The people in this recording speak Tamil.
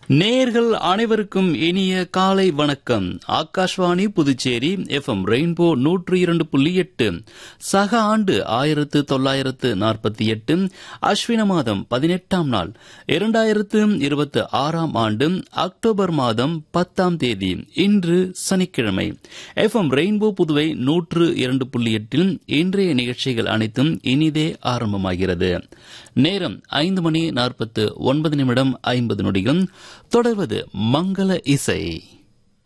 நேர்கள் அனைவருக்கும் இனிய காலை வணக்கம் ஆகாஷ்வாணி புதுச்சேரி எஃப்எம் ரெயின்போ நூற்று இரண்டு புள்ளி எட்டு சக ஆண்டு ஆயிரத்து தொள்ளாயிரத்து நாற்பத்தி எட்டு அஸ்வின மாதம் பதினெட்டாம் நாள் இரண்டாயிரத்து இருபத்தி ஆறாம் ஆண்டு அக்டோபர் மாதம் பத்தாம் தேதி இன்று சனிக்கிழமை எஃப்எம் ரெயின்போ புதுவை நூற்று இரண்டு புள்ளி எட்டில் இன்றைய நிகழ்ச்சிகள் அனைத்தும் இனிதே ஆரம்பமாகிறது நேரம் ஐந்து மணி நாற்பத்து ஒன்பது நிமிடம் ஐம்பது நொடிகள் தொடர்வது மங்கள இசை